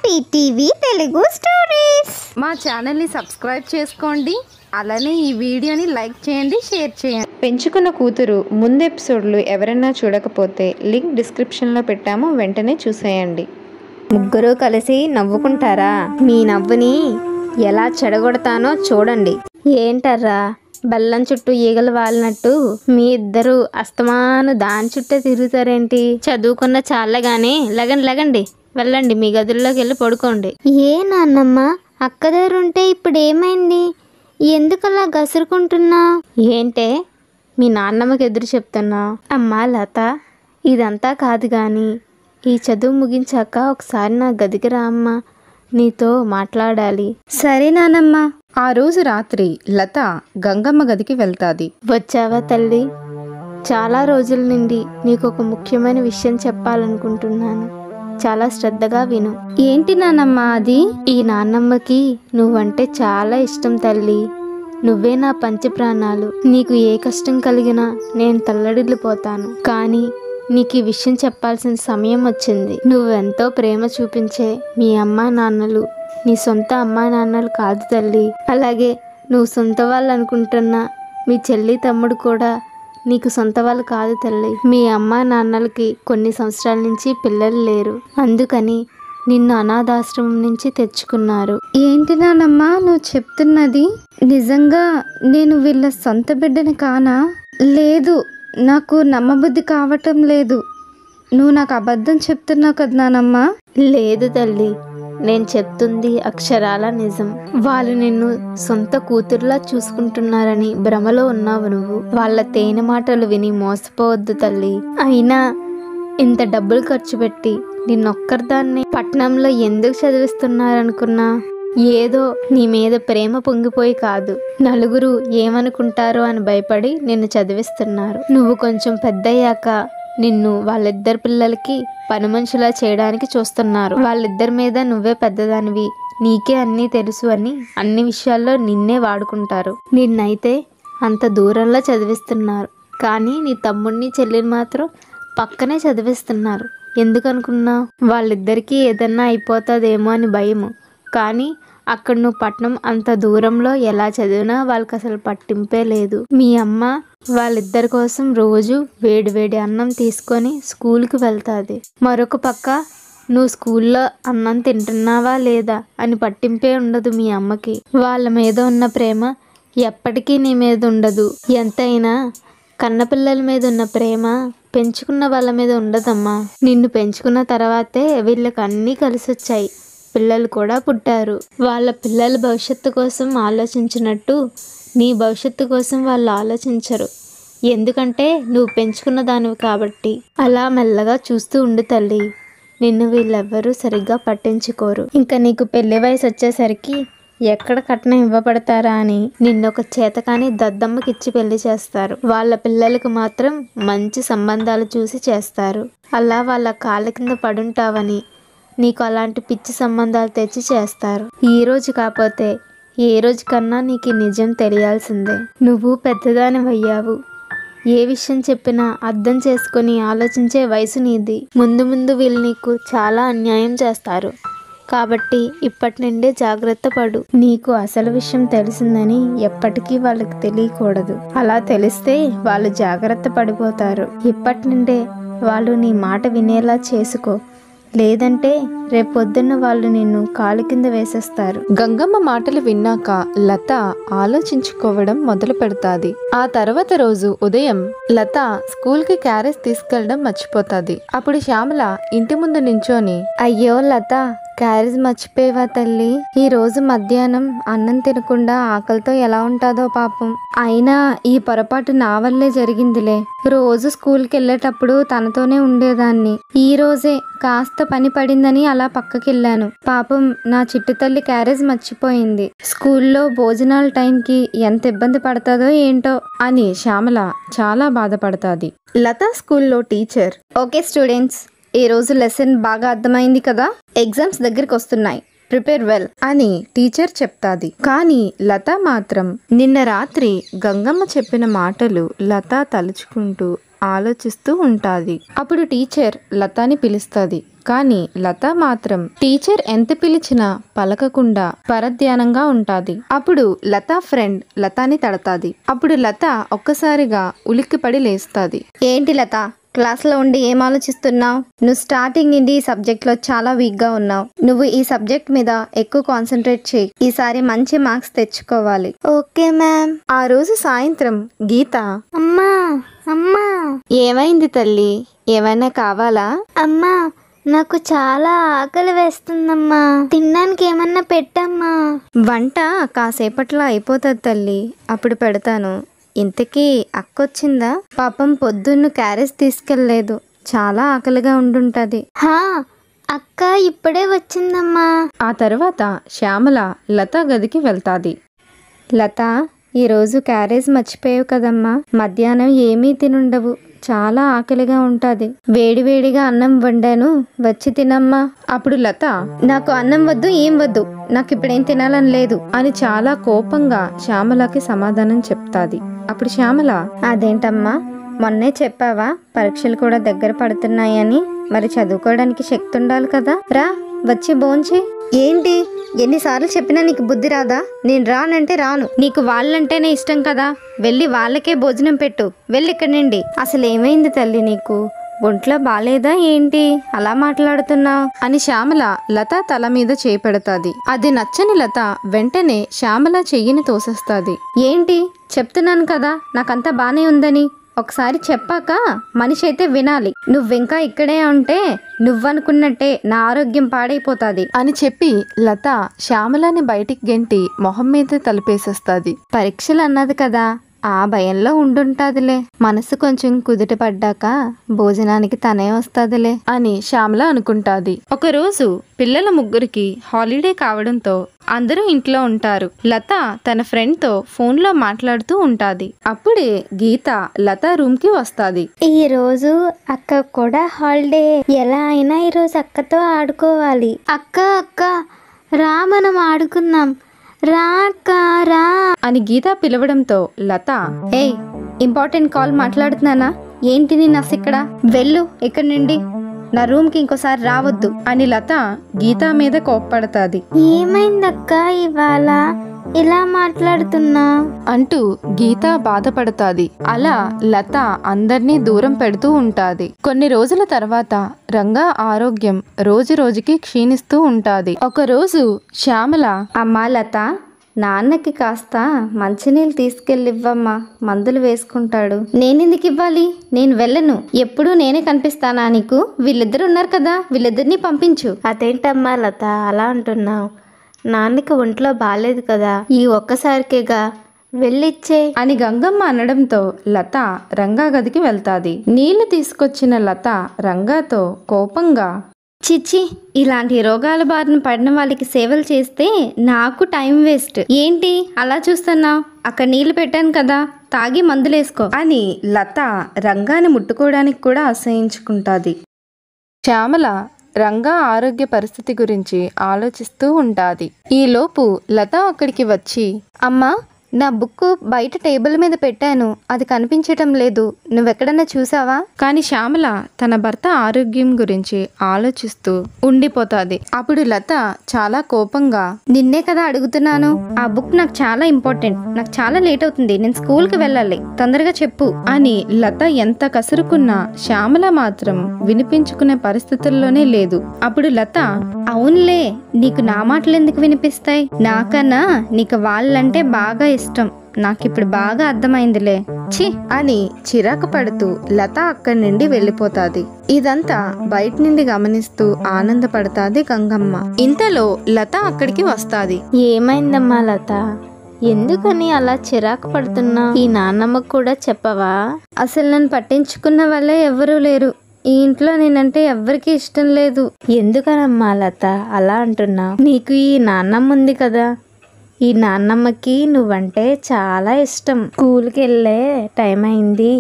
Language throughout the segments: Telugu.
హ్యాపీ టీవీ తెలుగు స్టోరీస్ మా ఛానల్ని సబ్స్క్రైబ్ చేసుకోండి అలానే ఈ వీడియోని లైక్ చేయండి షేర్ చేయండి పెంచుకున్న కూతురు ముందు ఎపిసోడ్లు ఎవరైనా చూడకపోతే లింక్ డిస్క్రిప్షన్లో పెట్టాము వెంటనే చూసేయండి ముగ్గురు కలిసి నవ్వుకుంటారా మీ నవ్వుని ఎలా చెడగొడతానో చూడండి ఏంటర్రా బెల్లం చుట్టూ ఈగలు వాలినట్టు మీ ఇద్దరు అస్తమాను దాని చుట్టే తిరుగుతారేంటి చదువుకున్న చాలగానే లగండి లగండి వెళ్ళండి మీ గదుల్లోకి వెళ్ళి పడుకోండి ఏ నాన్నమ్మ అక్క దగ్గర ఉంటే ఇప్పుడు ఏమైంది ఎందుకలా గసురుకుంటున్నా ఏంటే మీ నాన్నమ్మకి ఎదురు చెప్తున్నా అమ్మా లత ఇదంతా కాదు కానీ ఈ చదువు ముగించాక ఒకసారి నా గదికి రా అమ్మా నీతో మాట్లాడాలి సరే నానమ్మ ఆ రోజు రాత్రి లత గంగమ్మ గదికి వెళ్తాది వచ్చావా తల్లి చాలా రోజుల నుండి నీకు ఒక ముఖ్యమైన విషయం చెప్పాలనుకుంటున్నాను చాలా శ్రద్ధగా విను ఏంటి నానమ్మ అది ఈ నాన్నమ్మకి నువ్వంటే చాలా ఇష్టం తల్లి నువ్వే నా పంచ ప్రాణాలు నీకు ఏ కష్టం కలిగినా నేను తల్లడిల్లిపోతాను కానీ నీకు ఈ విషయం చెప్పాల్సిన సమయం వచ్చింది నువ్వెంతో ప్రేమ చూపించే మీ అమ్మా నాన్నలు నీ సొంత అమ్మా నాన్నలు కాదు తల్లి అలాగే నువ్వు సొంత వాళ్ళు అనుకుంటున్న మీ చెల్లి తమ్ముడు కూడా నీకు సొంత వాళ్ళు కాదు తల్లి మీ అమ్మా నాన్నలకి కొన్ని సంవత్సరాల నుంచి పిల్లలు లేరు అందుకని నిన్ను అనాథాశ్రమం నుంచి తెచ్చుకున్నారు ఏంటి నానమ్మ నువ్వు చెప్తున్నది నిజంగా నేను వీళ్ళ సొంత బిడ్డని కానా లేదు నాకు నమ్మబుద్ధి కావటం లేదు నువ్వు నాకు అబద్ధం చెప్తున్నావు కదా నానమ్మ లేదు తల్లి నేను చెప్తుంది అక్షరాల నిజం వాళ్ళు నిన్ను సొంత కూతురులా చూసుకుంటున్నారని భ్రమలో ఉన్నావు నువ్వు వాళ్ళ తేనె మాటలు విని మోసపోవద్దు తల్లి అయినా ఇంత డబ్బులు ఖర్చు పెట్టి నిన్నొక్కరిదాన్ని పట్నంలో ఎందుకు చదివిస్తున్నారనుకున్నా ఏదో నీ మీద ప్రేమ పొంగిపోయి కాదు నలుగురు ఏమనుకుంటారో అని భయపడి నిన్ను చదివిస్తున్నారు నువ్వు కొంచెం పెద్దయ్యాక నిన్ను వాళ్ళిద్దరు పిల్లలకి పని మనుషులా చేయడానికి చూస్తున్నారు వాళ్ళిద్దరి మీద నువ్వే పెద్దదానివి నీకే అన్నీ తెలుసు అని అన్ని విషయాల్లో నిన్నే వాడుకుంటారు నిన్నైతే అంత దూరంలో చదివిస్తున్నారు కానీ నీ తమ్ముడిని చెల్లిని మాత్రం పక్కనే చదివిస్తున్నారు ఎందుకనుకున్నావు వాళ్ళిద్దరికీ ఏదన్నా అయిపోతుందేమో అని భయము కానీ అక్కడ నువ్వు పట్నం అంత దూరంలో ఎలా చదివినా వాళ్ళకి అసలు పట్టింపే లేదు మీ అమ్మ వాళ్ళిద్దరి కోసం రోజు వేడి వేడి అన్నం తీసుకొని స్కూల్కి వెళ్తాది మరొక పక్క నువ్వు స్కూల్లో అన్నం తింటున్నావా లేదా అని పట్టింపే ఉండదు మీ అమ్మకి వాళ్ళ మీద ఉన్న ప్రేమ ఎప్పటికీ నీ మీద ఉండదు ఎంతైనా కన్నపిల్లల మీద ఉన్న ప్రేమ పెంచుకున్న వాళ్ళ మీద ఉండదమ్మా నిన్ను పెంచుకున్న తర్వాతే వీళ్ళకి అన్నీ కలిసి వచ్చాయి పిల్లలు కూడా పుట్టారు వాళ్ళ పిల్లల భవిష్యత్తు కోసం ఆలోచించినట్టు నీ భవిష్యత్తు కోసం వాళ్ళు ఆలోచించరు ఎందుకంటే నువ్వు పెంచుకున్న దానివి కాబట్టి అలా మెల్లగా చూస్తూ ఉండు తల్లి నిన్ను వీళ్ళెవ్వరూ సరిగ్గా పట్టించుకోరు ఇంకా నీకు పెళ్లి వయసు వచ్చేసరికి ఎక్కడ కట్నం ఇవ్వబడతారా అని నిన్నొక చేతకాని దద్దమ్మకిచ్చి పెళ్లి చేస్తారు వాళ్ళ పిల్లలకు మాత్రం మంచి సంబంధాలు చూసి చేస్తారు అలా వాళ్ళ కాళ్ళ కింద పడుంటావని నీకు అలాంటి పిచ్చి సంబంధాలు తెచ్చి చేస్తారు ఈ రోజు కాకపోతే ఏ రోజు కన్నా నీకు ఈ నిజం తెలియాల్సిందే నువ్వు పెద్దదానివయ్యావు ఏ విషయం చెప్పినా అర్థం చేసుకొని ఆలోచించే వయసు నీది ముందు ముందు వీళ్ళు నీకు చాలా అన్యాయం చేస్తారు కాబట్టి ఇప్పటి నుండే జాగ్రత్త పడు నీకు అసలు విషయం తెలిసిందని ఎప్పటికీ వాళ్ళకి తెలియకూడదు అలా తెలిస్తే వాళ్ళు జాగ్రత్త పడిపోతారు ఇప్పటి నుండే వాళ్ళు నీ మాట వినేలా చేసుకో లేదంటే రేపొద్దున్న వాళ్ళు నిన్ను కాలు కింద వేసేస్తారు గంగమ్మ మాటలు విన్నాక లత ఆలోచించుకోవడం మొదలు పెడతాది ఆ తర్వాత రోజు ఉదయం లత స్కూల్ కి క్యారేజ్ తీసుకెళ్లడం మర్చిపోతాది అప్పుడు శ్యామల ఇంటి ముందు నించోని అయ్యో లత క్యారేజ్ మర్చిపోయేవా తల్లి ఈ రోజు మధ్యాహ్నం అన్నం తినకుండా ఆకలితో ఎలా ఉంటాదో పాపం అయినా ఈ పొరపాటు నా వల్లే జరిగిందిలే రోజు స్కూల్కి వెళ్ళేటప్పుడు తనతోనే ఉండేదాన్ని ఈ రోజే కాస్త పని పడిందని అలా పక్కకెళ్ళాను పాపం నా చిట్టు తల్లి క్యారేజ్ మర్చిపోయింది స్కూల్లో భోజనాల టైంకి ఎంత ఇబ్బంది పడుతుందో ఏంటో అని శ్యామల చాలా బాధపడతాది లత స్కూల్లో టీచర్ ఓకే స్టూడెంట్స్ ఈ రోజు లెసన్ బాగా అర్థమైంది కదా ఎగ్జామ్స్ దగ్గరికి వస్తున్నాయి ప్రిపేర్ వెల్ అని టీచర్ చెప్తాది కానీ లత మాత్రం నిన్న రాత్రి గంగమ్మ చెప్పిన మాటలు లత తలుచుకుంటూ ఆలోచిస్తూ ఉంటాది అప్పుడు టీచర్ లతాని పిలుస్తుంది కానీ లత మాత్రం టీచర్ ఎంత పిలిచినా పలకకుండా పరధ్యానంగా ఉంటాది అప్పుడు లత ఫ్రెండ్ లతాని తడతాది అప్పుడు లత ఒక్కసారిగా ఉలిక్కిపడి లేస్తాది ఏంటి లత క్లాస్లో ఉండి ఏం ఆలోచిస్తున్నావు నువ్వు స్టార్టింగ్ నుండి ఈ సబ్జెక్ట్లో చాలా వీక్గా ఉన్నావు నువ్వు ఈ సబ్జెక్ట్ మీద ఎక్కువ కాన్సన్ట్రేట్ చేయి ఈసారి మంచి మార్క్స్ తెచ్చుకోవాలి ఓకే మ్యామ్ ఆ రోజు సాయంత్రం గీత అమ్మా అమ్మా ఏమైంది తల్లి ఏమైనా కావాలా అమ్మా నాకు చాలా ఆకలి వేస్తుందమ్మా తినడానికి ఏమన్నా పెట్టమ్మా వంట కాసేపట్లో అయిపోతుంది తల్లి అప్పుడు పెడతాను ఇంతకీ అక్కొచ్చిందా పాపం పొద్దున్న క్యారేజ్ తీసుకెళ్ళలేదు చాలా ఆకలిగా ఉండుంటది హా అక్క ఇప్పుడే వచ్చిందమ్మా ఆ తర్వాత శ్యామల లత గదికి వెళ్తాది లత ఈరోజు క్యారేజ్ మర్చిపోయావు కదమ్మా మధ్యాహ్నం ఏమీ తినుండవు చాలా ఆకలిగా ఉంటుంది వేడివేడిగా అన్నం వండాను వచ్చి తినమ్మా అప్పుడు లత నాకు అన్నం వద్దు ఏం వద్దు నాకు ఇప్పుడేం తినాలని లేదు అని చాలా కోపంగా శ్యామలకి సమాధానం చెప్తాది అప్పుడు శ్యామల అదేంటమ్మా మొన్నే చెప్పావా పరీక్షలు కూడా దగ్గర పడుతున్నాయని మరి చదువుకోవడానికి శక్తి ఉండాలి కదా రా వచ్చి భోంచి ఏంటి ఎన్నిసార్లు చెప్పినా నీకు బుద్ధి రాదా నేను రానంటే రాను నీకు వాళ్ళంటేనే ఇష్టం కదా వెళ్ళి వాళ్ళకే భోజనం పెట్టు వెళ్ళి ఇక్కడి నుండి అసలు ఏమైంది తల్లి నీకు ఒంట్లో బాలేదా ఏంటి అలా మాట్లాడుతున్నావు అని శ్యామల లత తల మీద చేపెడతాది అది నచ్చని లత వెంటనే శ్యామల చెయ్యిని తోసేస్తాది ఏంటి చెప్తున్నాను కదా నాకంతా బానే ఉందని ఒకసారి చెప్పాక మనిషి అయితే వినాలి నువ్వింకా ఇక్కడే ఉంటే నువ్వనుకున్నట్టే నా ఆరోగ్యం పాడైపోతాది అని చెప్పి లత శ్యామలని బయటికి గెంటి మొహం మీద తలుపేసేస్తాది పరీక్షలు అన్నది కదా ఆ భయంలో ఉండుంటాదిలే మనసు కొంచెం కుదుట పడ్డాక భోజనానికి తనే వస్తాదిలే అని శ్యామల అనుకుంటాది ఒకరోజు పిల్లల ముగ్గురికి హాలిడే కావడంతో అందరూ ఇంట్లో ఉంటారు లత తన ఫ్రెండ్తో ఫోన్లో మాట్లాడుతూ ఉంటాది అప్పుడే గీత లత రూమ్కి వస్తాది ఈ రోజు అక్క కూడా హాలిడే ఎలా అయినా ఈరోజు అక్కతో ఆడుకోవాలి అక్క అక్క రా మనం ఆడుకుందాం రా అక్క రా అని గీత పిలవడంతో లత ఏయ్ ఇంపార్టెంట్ కాల్ మాట్లాడుతున్నానా ఏంటి నీ నస్ ఇక్కడ వెళ్ళు ఇక్కడి నుండి నా రూమ్కి ఇంకోసారి రావద్దు అని లత గీత మీద కోప్పడతాది ఏమైందక్క ఇవాళ ఇలా మాట్లాడుతున్నా అంటూ గీత బాధపడతాది అలా లత అందర్నీ దూరం పెడుతూ ఉంటాది కొన్ని రోజుల తర్వాత రంగా ఆరోగ్యం రోజు రోజుకి క్షీణిస్తూ ఉంటాది ఒకరోజు శ్యామల అమ్మా లత నాన్నకి కాస్త మంచినీళ్ళు తీసుకెళ్ళివ్వమ్మా మందులు వేసుకుంటాడు నేనెందుకు ఇవ్వాలి నేను వెళ్ళను ఎప్పుడూ నేనే కనిపిస్తానా నీకు వీళ్ళిద్దరు ఉన్నారు కదా వీళ్ళిద్దరిని పంపించు అదేంటమ్మా లత అలా అంటున్నావు నాన్నకి ఒంట్లో బాగాలేదు కదా ఈ ఒక్కసారికేగా వెళ్ళిచ్చే అని గంగమ్మ అనడంతో లత రంగా గదికి వెళ్తాది నీళ్లు తీసుకొచ్చిన లత రంగాతో కోపంగా చిచ్చి ఇలాంటి రోగాల బారిన పడిన వాళ్ళకి సేవలు చేస్తే నాకు టైం వేస్ట్ ఏంటి అలా చూస్తున్నావు అక్కడ నీళ్లు పెట్టాను కదా తాగి మందులేసుకో అని లత రంగాని ముట్టుకోవడానికి కూడా అసహించుకుంటాది శ్యామల రంగా ఆరోగ్య పరిస్థితి గురించి ఆలోచిస్తూ ఉంటాది ఈలోపు లత అక్కడికి వచ్చి అమ్మా నా బుక్ బయట టేబుల్ మీద పెట్టాను అది కనిపించటం లేదు నువ్వెక్కడన్నా చూసావా కానీ శ్యామల తన భర్త ఆరోగ్యం గురించి ఆలోచిస్తూ ఉండిపోతాది అప్పుడు లత చాలా కోపంగా నిన్నే కదా అడుగుతున్నాను ఆ బుక్ నాకు చాలా ఇంపార్టెంట్ నాకు చాలా లేట్ అవుతుంది నేను స్కూల్కి వెళ్ళాలి తొందరగా చెప్పు అని లత ఎంత కసురుకున్నా శ్యామల మాత్రం వినిపించుకునే పరిస్థితుల్లోనే లేదు అప్పుడు లత అవునులే నీకు నా మాటలు ఎందుకు వినిపిస్తాయి నాకన్నా నీకు వాళ్ళంటే బాగా ఇష్టం నాకిప్పుడు బాగా అర్థమైందిలే ఛీ అని చిరాకు పడుతూ లత అక్కడి నుండి వెళ్ళిపోతాది ఇదంతా బయట నుండి గమనిస్తూ ఆనందపడతాది గంగమ్మ ఇంతలో లత అక్కడికి వస్తాది ఏమైందమ్మా లత ఎందుకని అలా చిరాకు పడుతున్నా ఈ నాన్నమ్మకు కూడా చెప్పవా అసలు నన్ను పట్టించుకున్న వాళ్ళే ఎవరూ లేరు ఈ ఇంట్లో నేనంటే ఎవ్వరికీ ఇష్టం లేదు ఎందుకనమ్మా లత అలా అంటున్నావు నీకు ఈ నాన్నమ్మ ఉంది కదా ఈ నాన్నమ్మకి నువ్వంటే చాలా ఇష్టం స్కూల్కి వెళ్ళే టైం అయింది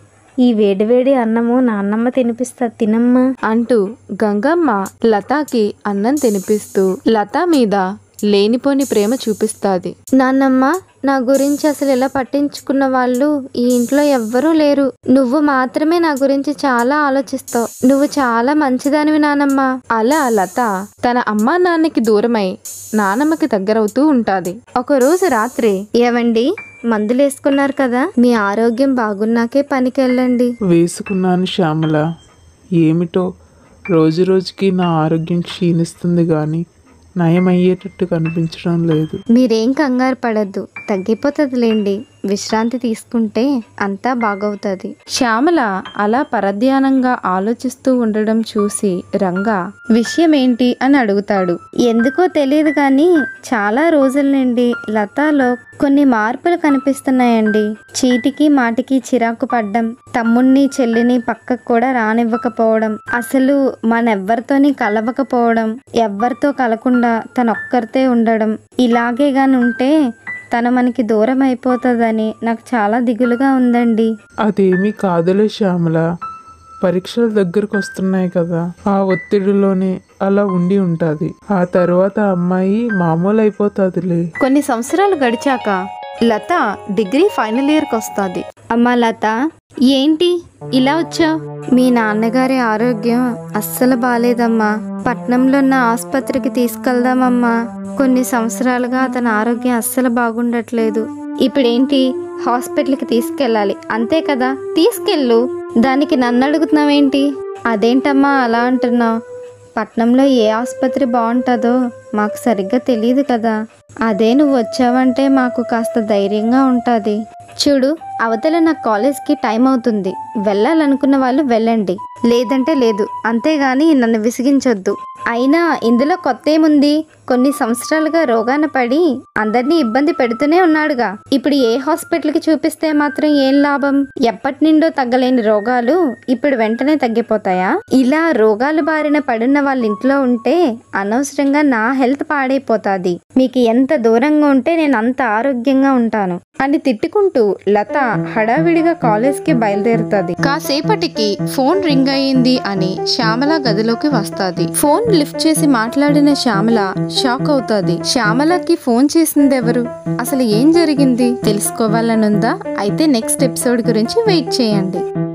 ఈ వేడివేడి అన్నము నాన్నమ్మ తినిపిస్తా తినమ్మా అంటూ గంగమ్మ లతాకి అన్నం తినిపిస్తూ లత మీద లేనిపోని ప్రేమ చూపిస్తాది నాన్నమ్మ నా గురించి అసలు ఇలా పట్టించుకున్న వాళ్ళు ఈ ఇంట్లో ఎవ్వరూ లేరు నువ్వు మాత్రమే నా గురించి చాలా ఆలోచిస్తావు నువ్వు చాలా మంచిదానివి నానమ్మ అలా లత తన అమ్మా నాన్నకి దూరమై నానమ్మకి దగ్గరవుతూ ఉంటాది ఒకరోజు రాత్రి ఏవండి మందులు వేసుకున్నారు కదా మీ ఆరోగ్యం బాగున్నాకే పనికి వెళ్ళండి వేసుకున్నాను శ్యామల ఏమిటో రోజు రోజుకి నా ఆరోగ్యం క్షీణిస్తుంది కానీ నయం అయ్యేటట్టు కనిపించడం లేదు మీరేం కంగారు పడద్దు తగ్గిపోతుందిలేండి విశ్రాంతి తీసుకుంటే అంతా బాగవుతుంది శ్యామల అలా పరధ్యానంగా ఆలోచిస్తూ ఉండడం చూసి రంగా విషయం ఏంటి అని అడుగుతాడు ఎందుకో తెలియదు కానీ చాలా రోజుల నుండి లతాలో కొన్ని మార్పులు కనిపిస్తున్నాయండి చీటికి మాటికి చిరాకు పడ్డం తమ్ముణ్ణి చెల్లిని పక్కకు కూడా రానివ్వకపోవడం అసలు మనెవ్వరితోని కలవకపోవడం ఎవ్వరితో కలకుండా తనొక్కరితే ఉండడం ఇలాగే గాని ఉంటే తను మనకి దూరం అయిపోతుందని నాకు చాలా దిగులుగా ఉందండి అదేమీ కాదులే శ్యామల పరీక్షల దగ్గరకు వస్తున్నాయి కదా ఆ ఒత్తిడిలోనే అలా ఉండి ఉంటుంది ఆ తర్వాత అమ్మాయి మామూలు అయిపోతుందిలే కొన్ని సంవత్సరాలు గడిచాక లత డిగ్రీ ఫైనల్ ఇయర్కి వస్తుంది అమ్మా లత ఏంటి ఇలా వచ్చావు మీ నాన్నగారి ఆరోగ్యం అస్సలు బాలేదమ్మా పట్నంలో ఉన్న ఆసుపత్రికి తీసుకెళ్దామమ్మా కొన్ని సంవత్సరాలుగా అతని ఆరోగ్యం అస్సలు బాగుండట్లేదు ఇప్పుడేంటి హాస్పిటల్కి తీసుకెళ్ళాలి అంతే కదా తీసుకెళ్ళు దానికి నన్ను అడుగుతున్నావేంటి అదేంటమ్మా అలా అంటున్నావు పట్నంలో ఏ ఆసుపత్రి బాగుంటుందో మాకు సరిగ్గా తెలియదు కదా అదే నువ్వు వచ్చావంటే మాకు కాస్త ధైర్యంగా ఉంటుంది చూడు అవతల నా కాలేజ్కి టైం అవుతుంది వెళ్ళాలనుకున్న వాళ్ళు వెళ్ళండి లేదంటే లేదు అంతేగాని నన్ను విసిగించొద్దు అయినా ఇందులో కొత్త ఏముంది కొన్ని సంవత్సరాలుగా రోగాన పడి అందరినీ ఇబ్బంది పెడుతూనే ఉన్నాడుగా ఇప్పుడు ఏ హాస్పిటల్కి చూపిస్తే మాత్రం ఏం లాభం ఎప్పటి నుండో తగ్గలేని రోగాలు ఇప్పుడు వెంటనే తగ్గిపోతాయా ఇలా రోగాలు బారిన పడిన వాళ్ళ ఇంట్లో ఉంటే అనవసరంగా నా హెల్త్ పాడైపోతాది మీకు ఎంత దూరంగా ఉంటే నేను అంత ఆరోగ్యంగా ఉంటాను అని తిట్టుకుంటూ లత హడావిడిగా కాలేజ్కి బయలుదేరుతుంది కాసేపటికి ఫోన్ రింగ్ అయ్యింది అని శ్యామల గదిలోకి వస్తాది ఫోన్ లిఫ్ట్ చేసి మాట్లాడిన శ్యామల షాక్ అవుతాది శ్యామలకి ఫోన్ చేసింది ఎవరు అసలు ఏం జరిగింది తెలుసుకోవాలనుందా అయితే నెక్స్ట్ ఎపిసోడ్ గురించి వెయిట్ చేయండి